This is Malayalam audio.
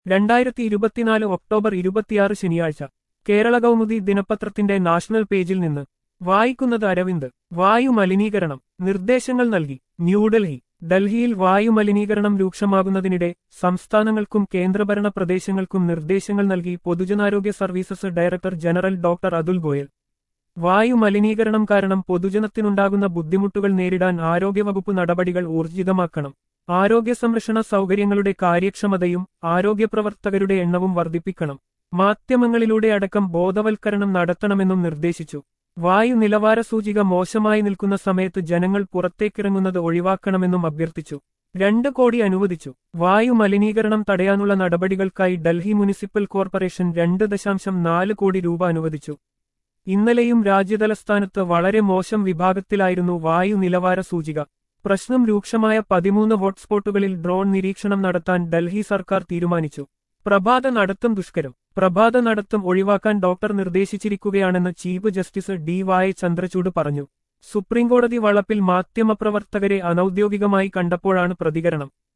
രണ്ടായിരത്തി ഇരുപത്തിനാല് ഒക്ടോബർ ഇരുപത്തിയാറ് ശനിയാഴ്ച കേരള കൗമുദി ദിനപത്രത്തിന്റെ നാഷണൽ പേജിൽ നിന്ന് വായിക്കുന്നത് അരവിന്ദ് വായു മലിനീകരണം നിർദ്ദേശങ്ങൾ നൽകി ന്യൂഡൽഹി ഡൽഹിയിൽ വായു മലിനീകരണം രൂക്ഷമാകുന്നതിനിടെ സംസ്ഥാനങ്ങൾക്കും കേന്ദ്രഭരണ പ്രദേശങ്ങൾക്കും നിർദ്ദേശങ്ങൾ നൽകി പൊതുജനാരോഗ്യ services director general doctor Atul Goyal വായു മലിനീകരണം കാരണം പൊതുജനത്തിനുണ്ടാകുന്ന ബുദ്ധിമുട്ടുകൾ നേരിടാൻ ആരോഗ്യവകുപ്പ് നടപടികൾ ഊർജിതമാക്കണം ആരോഗ്യ സംരക്ഷണ സൗകര്യങ്ങളുടെ കാര്യക്ഷമതയും ആരോഗ്യപ്രവർത്തകരുടെ എണ്ണവും വർദ്ധിപ്പിക്കണം മാധ്യമങ്ങളിലൂടെ അടക്കം ബോധവൽക്കരണം നടത്തണമെന്നും നിർദ്ദേശിച്ചു വായു നിലവാര സൂചിക മോശമായി നിൽക്കുന്ന സമയത്ത് ജനങ്ങൾ പുറത്തേക്കിറങ്ങുന്നത് ഒഴിവാക്കണമെന്നും അഭ്യർത്ഥിച്ചു രണ്ട് കോടി അനുവദിച്ചു വായു മലിനീകരണം തടയാനുള്ള നടപടികൾക്കായി ഡൽഹി മുനിസിപ്പൽ കോർപ്പറേഷൻ രണ്ട് ദശാംശം നാല് കോടി രൂപ അനുവദിച്ചു ഇന്നലെയും രാജ്യതലസ്ഥാനത്ത് വളരെ മോശം വിഭാഗത്തിലായിരുന്നു വായു നിലവാര സൂചിക പ്രശ്നം രൂക്ഷമായ പതിമൂന്ന് ഹോട്ട്സ്പോട്ടുകളിൽ ഡ്രോൺ നിരീക്ഷണം നടത്താൻ ഡൽഹി സർക്കാർ തീരുമാനിച്ചു പ്രഭാത നടത്തം ദുഷ്കരം പ്രഭാത നടത്തം ഒഴിവാക്കാൻ ഡോക്ടർ നിർദ്ദേശിച്ചിരിക്കുകയാണെന്ന് chief justice D Y Chandrachud പറഞ്ഞു സുപ്രീംകോടതി വളപ്പിൽ മാധ്യമപ്രവർത്തകരെ അനൌദ്യോഗികമായി കണ്ടപ്പോഴാണ് പ്രതികരണം